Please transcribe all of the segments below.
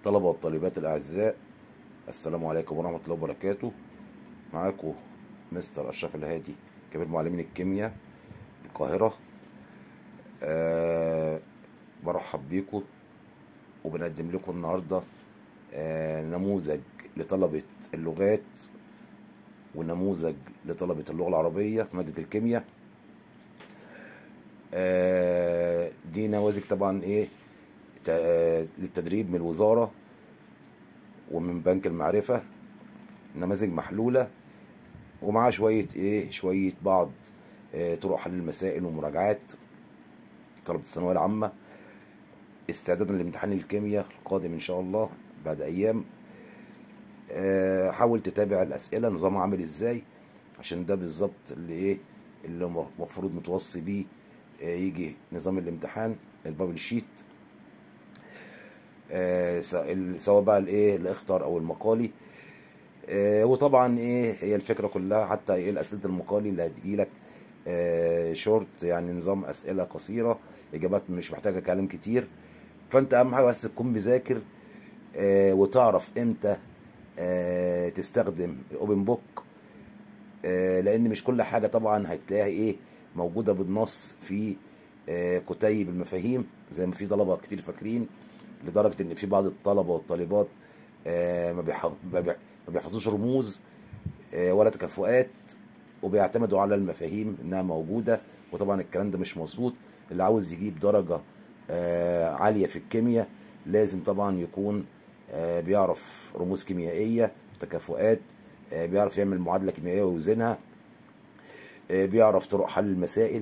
الطلبة والطالبات الأعزاء السلام عليكم ورحمة الله وبركاته معاكم مستر أشرف الهادي كبير معلمين الكيمياء القاهرة أه برحب بيكم وبنقدم لكم النهاردة أه نموذج لطلبة اللغات ونموذج لطلبة اللغة العربية في مادة الكيمياء أه دي نماذج طبعا ايه ت- للتدريب من الوزارة ومن بنك المعرفة نماذج محلولة ومعاها شوية ايه شوية بعض آه، طرق حل المسائل ومراجعات طلبة الثانوية العامة استعدادا لامتحان الكيمياء القادم ان شاء الله بعد ايام آه، حاول تتابع الاسئلة نظامها عامل ازاي عشان ده بالظبط اللي ايه اللي المفروض متوصي بيه آه، يجي نظام الامتحان البابل شيت آه، س- ال- سواء بقى الايه الاخطر او المقالي آه، وطبعا ايه هي الفكره كلها حتى ايه الاسئله المقالي اللي هتجيلك آه، شورت يعني نظام اسئله قصيره اجابات مش محتاجه كلام كتير فانت اهم حاجه بس تكون مذاكر آه، وتعرف امتى آه، تستخدم الاوبن بوك آه، لان مش كل حاجه طبعا هتلاقيها ايه موجوده بالنص في آه، كتيب المفاهيم زي ما في طلبه كتير فاكرين لدرجه ان في بعض الطلبه والطالبات آه، ما بيح- ما بيح- ما بيحفظوش رموز آه، ولا تكافؤات وبيعتمدوا على المفاهيم انها موجوده وطبعا الكلام ده مش مظبوط اللي عاوز يجيب درجه آه، عاليه في الكيمياء لازم طبعا يكون آه، بيعرف رموز كيميائيه تكافؤات آه، بيعرف يعمل معادله كيميائيه ويوزنها آه، بيعرف طرق حل المسائل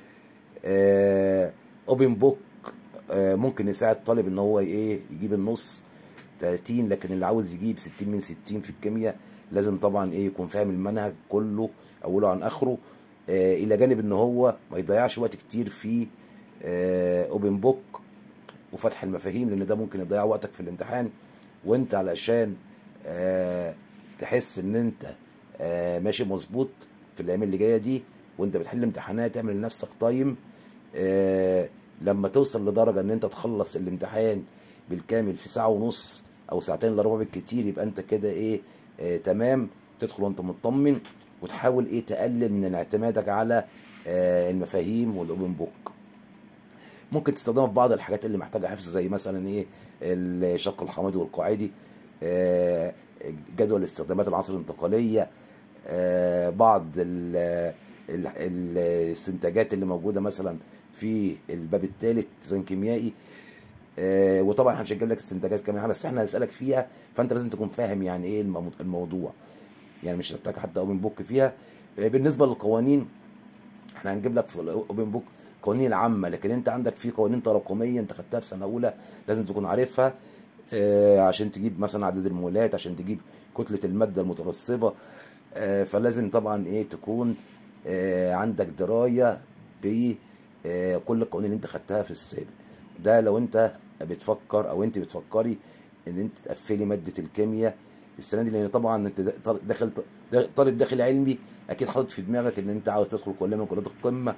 اوبن بوك ممكن يساعد الطالب ان هو ايه يجيب النص 30 لكن اللي عاوز يجيب 60 من 60 في الكيمياء لازم طبعا ايه يكون فاهم المنهج كله اوله عن اخره آه الى جانب ان هو ما يضيعش وقت كتير في اوبن بوك وفتح المفاهيم لان ده ممكن يضيع وقتك في الامتحان وانت علشان آه تحس ان انت آه ماشي مظبوط في الايام اللي جايه دي وانت بتحل امتحانات تعمل لنفسك تايم آه لما توصل لدرجه ان انت تخلص الامتحان بالكامل في ساعه ونص او ساعتين الا ربع بالكتير يبقى انت كده ايه آه تمام تدخل وانت مطمن وتحاول ايه تقلل من اعتمادك على آه المفاهيم والاوبن بوك ممكن تستخدمها في بعض الحاجات اللي محتاجه حفظ زي مثلا ايه الشق الحمادي والقاعدي آه، جدول استخدامات العناصر الانتقاليه آه، بعض ال- ال- ال- الاستنتاجات اللي موجوده مثلا في الباب الثالث ديزاين كيميائي آه، وطبعا احنا مش هنجيب لك استنتاجات كمان بس احنا هنسالك فيها فانت لازم تكون فاهم يعني ايه المو- الموضوع يعني مش هتحتاج حتى اوبن بوك فيها آه، بالنسبه للقوانين احنا هنجيب لك في الاوبن بوك قوانين العامه لكن انت عندك في قوانين تراكميه انت خدتها في سنه اولى لازم تكون عارفها آه، عشان تجيب مثلا عدد المولات عشان تجيب كتله الماده المترسبه آه، فلازم طبعا ايه تكون آه، عندك درايه بكل القوانين اللي انت خدتها في السابق ده لو انت بتفكر او انت بتفكري ان انت تقفلي ماده الكيمياء السنه دي لان طبعا انت داخل طالب داخل علمي اكيد حاطط في دماغك ان انت عاوز تدخل كليه من كليات القمه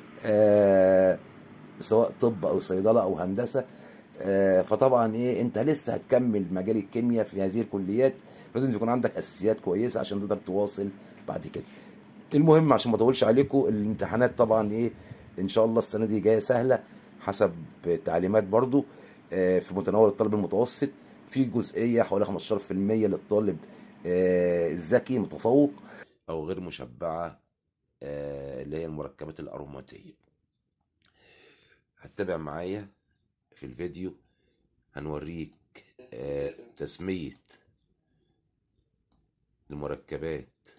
آه، سواء طب او صيدله او هندسه آه، فطبعا ايه انت لسه هتكمل مجال الكيمياء في هذه الكليات لازم يكون عندك اساسيات كويسه عشان تقدر تواصل بعد كده المهم عشان ما اطولش عليكم الامتحانات طبعا ايه ان شاء الله السنه دي جايه سهله حسب تعليمات برضو آه، في متناول الطالب المتوسط في جزئيه حوالي 15% للطالب آه، الذكي متفوق او غير مشبعه آه، اللي هي المركبات الاروماتيه هتتابع معايا في الفيديو هنوريك آه، تسمية المركبات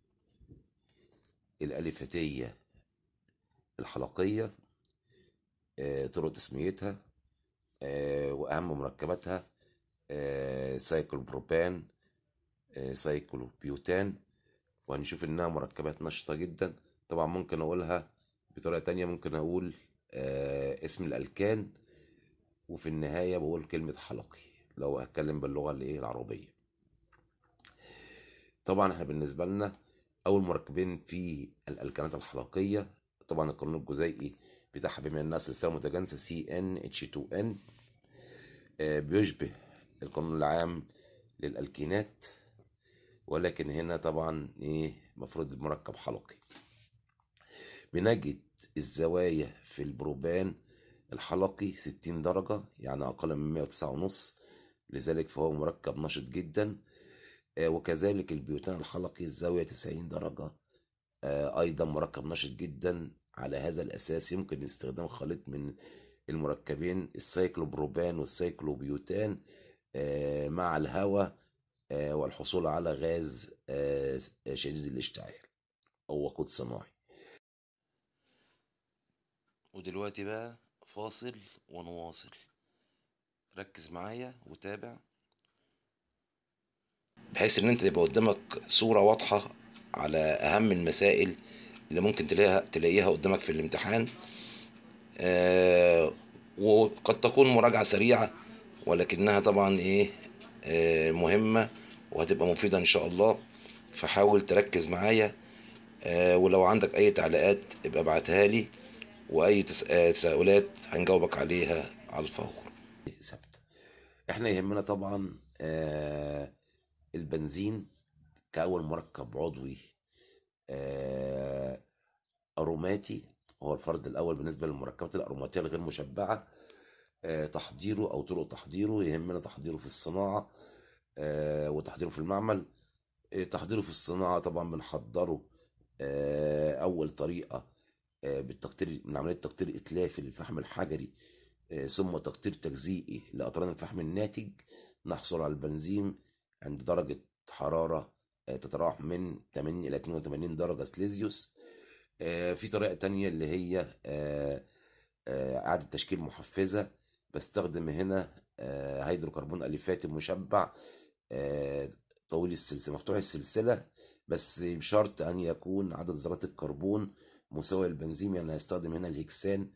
الألفتية الحلقية آه، طرق تسميتها آه، وأهم مركباتها آه، سايكل بروبان آه، سايكل بيوتان وهنشوف إنها مركبات نشطة جدا طبعا ممكن أقولها بطريقة تانية ممكن أقول آه، اسم الألكان وفي النهاية بقول كلمة حلقي لو هتكلم باللغة الإيه العربية طبعا احنا بالنسبة لنا أول مركبين في الألكانات الحلقية طبعا القانون الجزيئي بتاعها بما انها سلسله متجانسه سي ان اتش 2 ان بيشبه القانون العام للألكينات ولكن هنا طبعا ايه مفروض المركب حلقي بنجد الزوايا في البروبان الحلقي 60 درجة يعني أقل من 109 ونص لذلك فهو مركب نشط جدا آه، وكذلك البيوتان الحلقي الزاوية 90 درجة آه، أيضا مركب نشط جدا على هذا الأساس يمكن استخدام خليط من المركبين السايكلوبروبان والسايكلوبيوتان آه، مع الهواء آه، والحصول على غاز آه، شديد الاشتعال أو وقود صناعي ودلوقتي بقى فاصل ونواصل ركز معايا وتابع بحيث ان انت يبقى قدامك صورة واضحة على اهم المسائل اللي ممكن تلاقيها تلاقيها قدامك في الامتحان آه وقد تكون مراجعة سريعة ولكنها طبعا ايه آه مهمة وهتبقى مفيدة ان شاء الله فحاول تركز معايا آه ولو عندك اي تعليقات ابقى ابعتها لي واي تس- آه، تساؤلات هنجاوبك عليها على الفور ثابت احنا يهمنا طبعا آه البنزين كأول مركب عضوي آه أروماتي هو الفرد الأول بالنسبة للمركبات الأروماتية الغير مشبعة آه تحضيره أو طرق تحضيره يهمنا تحضيره في الصناعة آه وتحضيره في المعمل آه تحضيره في الصناعة طبعا بنحضره آه أول طريقة آه بالتقطير من عملية تقطير إتلافي للفحم الحجري آه ثم تقطير تجزيئي لأطران الفحم الناتج نحصل على البنزين عند درجة حرارة آه، تتراوح من 80 إلى 82 درجة سليزيوس آه، في طريقة تانية اللي هي آه، آه، إعادة تشكيل محفزة بستخدم هنا آه، هيدروكربون أليفاتي مشبع آه، طويل السلسلة مفتوح السلسلة بس بشرط أن يكون عدد ذرات الكربون مساوي للبنزين يعني هستخدم هنا الهكسان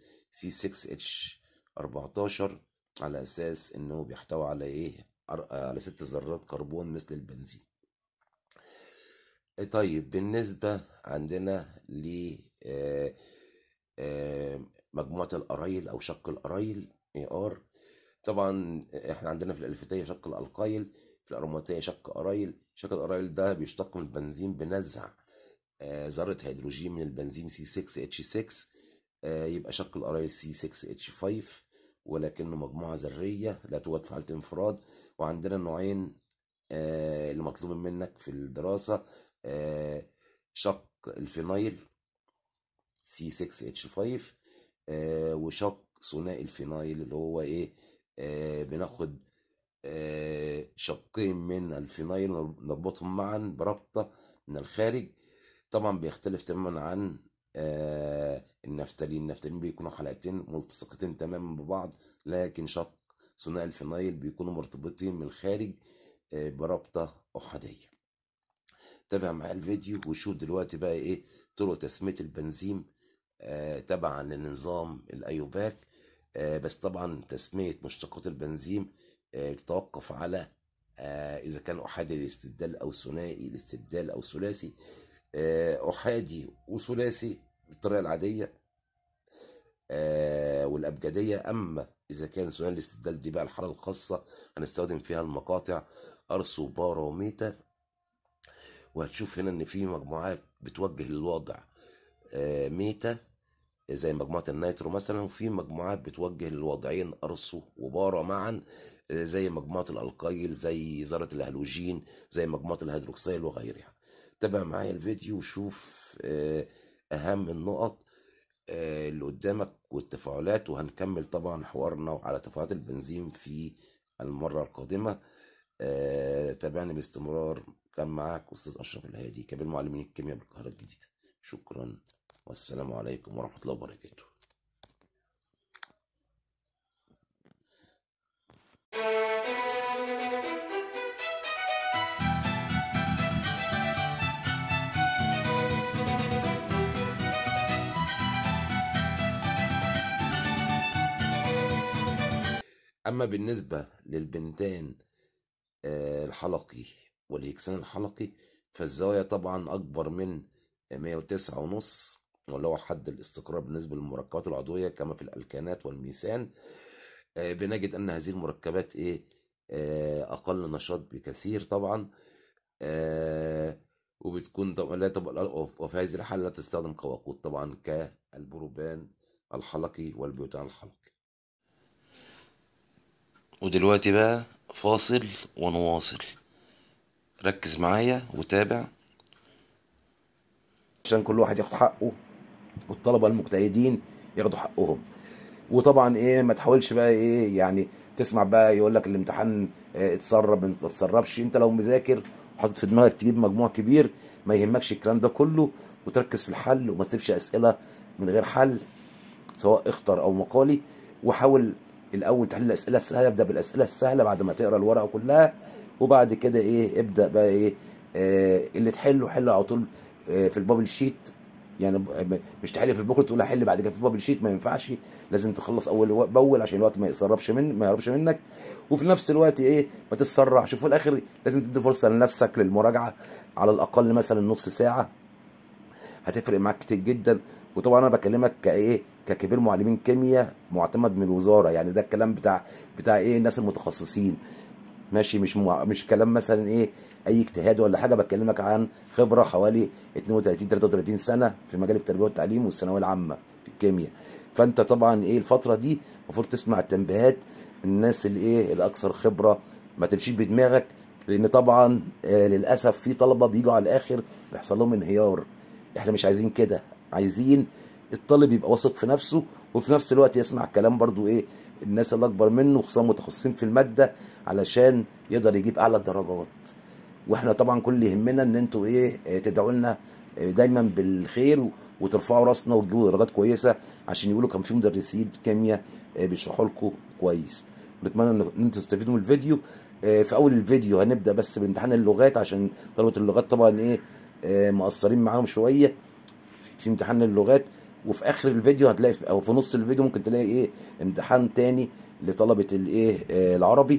C6H14 على أساس إنه بيحتوي على إيه أر- على ست ذرات كربون مثل البنزين طيب بالنسبة عندنا ل آه، آه، مجموعة الأرايل أو شق الأرايل AR طبعا احنا عندنا في الألفتية شق الألقايل في الأروماتية شق أرايل شق الأرايل ده بيشتق من البنزين بنزع آه، ذرة هيدروجين من البنزين C6H6 آه، يبقى شق الأرايل C6H5 ولكنه مجموعة ذرية لا توجد في حالة انفراد وعندنا نوعين آه، اللي مطلوب منك في الدراسة آه، شق الفينايل C6H5 آه، وشق ثنائي الفينايل اللي هو ايه آه، بناخد آه، شقين من الفينايل ونربطهم معا بربطة من الخارج طبعا بيختلف تماما عن آه، النفتالين النفتالين بيكونوا حلقتين ملتصقتين تماما ببعض لكن شق ثنائي الفينايل بيكونوا مرتبطين من الخارج آه، بربطة أحادية تابع معايا الفيديو وشوف دلوقتي بقى ايه طرق تسمية البنزين آه تبعا لنظام الايوباك آه بس طبعا تسمية مشتقات البنزين آه بتتوقف على آه اذا كان احادي الاستبدال او ثنائي الاستبدال او ثلاثي آه احادي وثلاثي بالطريقة العادية آه والابجدية اما اذا كان ثنائي الاستبدال دي بقى الحالة الخاصة هنستخدم فيها المقاطع ارسو بارا وميتا وهتشوف هنا ان في مجموعات بتوجه للوضع آه، ميتا زي مجموعة النيترو مثلا وفي مجموعات بتوجه للوضعين أرسو وبارا معا آه، زي مجموعة الألقايل زي ذرة الهالوجين زي مجموعة الهيدروكسيل وغيرها تابع معايا الفيديو وشوف آه، أهم النقط آه، اللي قدامك والتفاعلات وهنكمل طبعا حوارنا على تفاعلات البنزين في المرة القادمة آه، تابعني باستمرار كان معاك أستاذ أشرف الهادي كبير معلمين الكيمياء بالقاهرة الجديدة شكرا والسلام عليكم ورحمة الله وبركاته أما بالنسبة للبنتان آه، الحلقي والهكسان الحلقي فالزوايا طبعا أكبر من 109 ونص واللي هو حد الاستقرار بالنسبة للمركبات العضوية كما في الألكانات والميثان آه، بنجد أن هذه المركبات إيه آه، اقل نشاط بكثير طبعا آه، وبتكون طبعا لا طبعا وفي هذه الحالة لا تستخدم كوقود طبعا كالبروبان الحلقي والبيوتان الحلقي ودلوقتي بقى فاصل ونواصل ركز معايا وتابع عشان كل واحد ياخد حقه والطلبه المجتهدين ياخدوا حقهم وطبعا ايه ما تحاولش بقى ايه يعني تسمع بقى يقول لك الامتحان اه اتسرب ما تتسربش انت لو مذاكر وحاطط في دماغك تجيب مجموع كبير ما يهمكش الكلام ده كله وتركز في الحل وما تسيبش اسئله من غير حل سواء اختر او مقالي وحاول الاول تحل الاسئله السهله ابدا بالاسئله السهله بعد ما تقرا الورقه كلها وبعد كده ايه ابدا بقى ايه آه اللي تحله حله على طول آه في البابل شيت يعني ب- مش تحل في البكره تقول احل بعد كده في البابل شيت ما ينفعش لازم تخلص اول و- باول عشان الوقت ما يسربش من ما يهربش منك وفي نفس الوقت ايه ما تتسرعش وفي الاخر لازم تدي فرصه لنفسك للمراجعه على الاقل مثلا نص ساعه هتفرق معاك كتير جدا وطبعا انا بكلمك كايه ككبير معلمين كيمياء معتمد من الوزاره يعني ده الكلام بتاع بتاع ايه الناس المتخصصين ماشي مش مع... مش كلام مثلا ايه اي اجتهاد ولا حاجه بكلمك عن خبره حوالي 32 33 سنه في مجال التربيه والتعليم والثانويه العامه في الكيمياء فانت طبعا ايه الفتره دي المفروض تسمع التنبيهات من الناس اللي ايه الاكثر خبره ما تمشيش بدماغك لان طبعا آه للاسف في طلبه بيجوا على الاخر بيحصل لهم انهيار احنا مش عايزين كده عايزين الطالب يبقى واثق في نفسه وفي نفس الوقت يسمع كلام برضو ايه الناس اللي اكبر منه خصوصا متخصصين في الماده علشان يقدر يجيب اعلى الدرجات واحنا طبعا كل اللي يهمنا ان انتوا ايه آه، تدعوا لنا آه، دايما بالخير و- وترفعوا راسنا وتجيبوا درجات كويسه عشان يقولوا كان في مدرسين كيمياء آه، بيشرحوا لكم كويس نتمنى ان إن انتوا تستفيدوا من الفيديو آه، في اول الفيديو هنبدا بس بامتحان اللغات عشان طلبه اللغات طبعا ايه آه، مقصرين معاهم شويه في امتحان اللغات وفي اخر الفيديو هتلاقي او في نص الفيديو ممكن تلاقي ايه امتحان تاني لطلبه الايه آه، العربي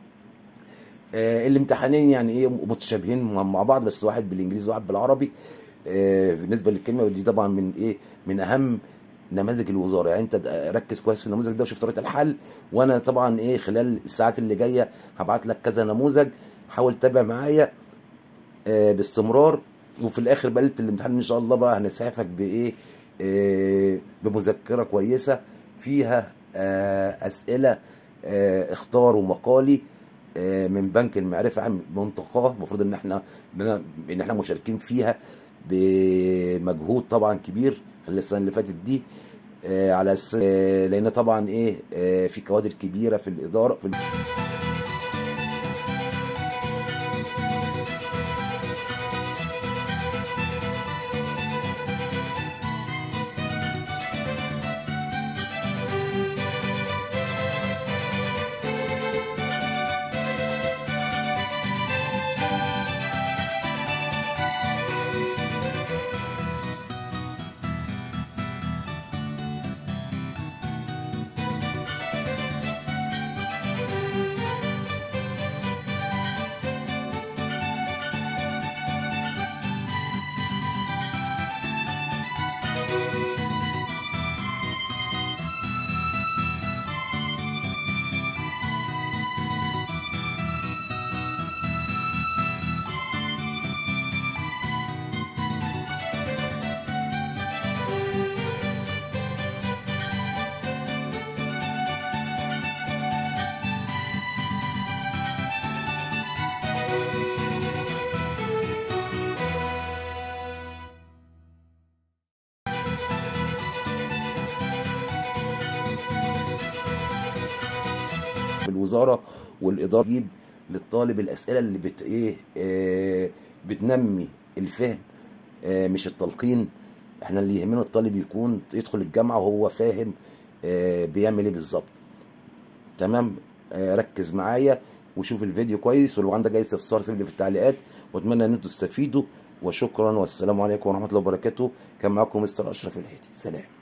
آه، الامتحانين يعني ايه متشابهين مع مع بعض بس واحد بالانجليزي وواحد بالعربي آه، بالنسبه للكلمه ودي طبعا من ايه من اهم نماذج الوزاره يعني انت د- ركز كويس في النموذج ده وشوف طريقه الحل وانا طبعا ايه خلال الساعات اللي جايه هبعت لك كذا نموذج حاول تتابع معايا آه، باستمرار وفي الاخر بقى ليله الامتحان ان شاء الله بقى هنسعفك بايه آه، بمذكره كويسه فيها آه، اسئله آه، اختار ومقالي آه، من بنك المعرفه عن منطقه المفروض ان احنا ان إحنا- ان احنا مشاركين فيها بمجهود طبعا كبير خلال السنه اللي فاتت دي آه، على أس... آه، لان طبعا ايه آه، في كوادر كبيره في الاداره في ال- في الوزاره والاداره تجيب للطالب الاسئله اللي بت ايه آه بتنمي الفهم آه مش التلقين احنا اللي يهمنا الطالب يكون يدخل الجامعه وهو فاهم آه بيعمل ايه بالظبط تمام آه ركز معايا وشوف الفيديو كويس ولو عندك اي استفسار سيب لي في التعليقات واتمنى ان انتوا تستفيدوا وشكرا والسلام عليكم ورحمه الله وبركاته كان معاكم مستر اشرف الحيتي سلام